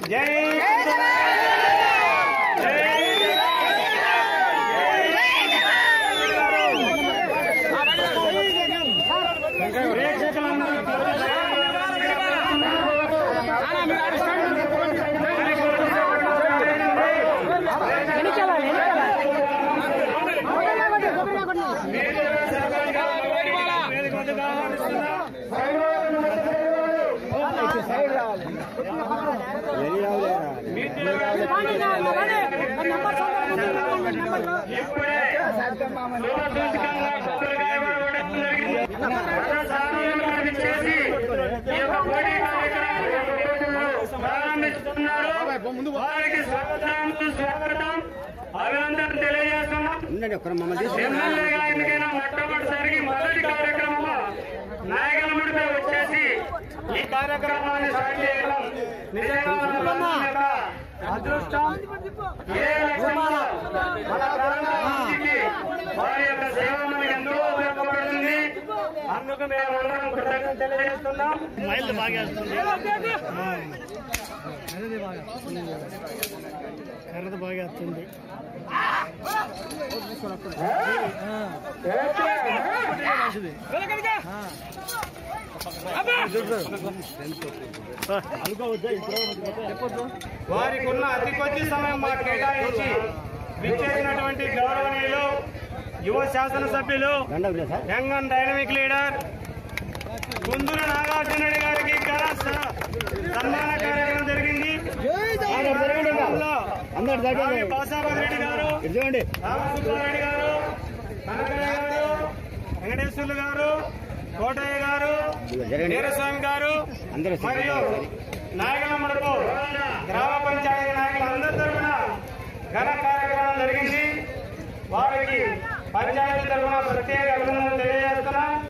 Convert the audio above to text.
జై ఇప్పుడే దూరదృష్టికంగా కొబ్బరికాయ కొట్టడం జరిగింది. రథసారథులను చేసి ఈ యొక్క పోటీ కార్యక్రమాన్ని ప్రారంభిస్తున్నారు వారికి స్వాగతం స్వాగతం అభినందన తెలియజేస్తున్నాం ఉండండి ఒక్కరు మమ్మల్ని తీసి ఎమ్మెల్యేగా ఎన్నికైన మొట్టమొదటిసారికి మొదటి కార్యక్రమంలో నాయకులముడిపై వచ్చేసి ఈ కార్యక్రమాన్ని స్టార్ట్ చేయడం నిజంగా మన బంధువుల యొక్క అదృష్టం ఏ లక్ష్యంలో మన ప్రాంతానికి వారి యొక్క సేవ మనకి ఎంతో ఉపయోగపడుతుంది అందుకు మేము అందరం కృతజ్ఞత తెలియజేస్తున్నాం మైల్ బాగా కర్రది బాగా వస్తుంది వారికి ఉన్న అతి కొద్ది సమయం మాకు కేటాయించి విచ్చేసినటువంటి గౌరవనీయులు యువ శాసనసభ్యులు దండ లేదు sir young and dynamic leader Kunduru Nagarjuna Reddy గారికి ఘన స- సన్మాన కార్యక్రమం జరిగింది ఈ కార్యక్రమంలో అందరు దగ్గర రావి బాసాబాద్ రెడ్డి గారు ఇది చూడండి రామసుబ్బారెడ్డి గారు కనకయ్య గారు వెంకటేశ్వర్లు గారు కోటయ్య గారు జరగండి. వీరస్వామి గారు అందరూ మరియు నాయకుల మనకు గ్రామ పంచాయతీ నాయకులందరి తరఫున ఘన కార్యక్రమం జరిగింది వారికి పంచాయతీ తరఫున ప్రత్యేక అభినందనలు తెలియజేస్తున్నాం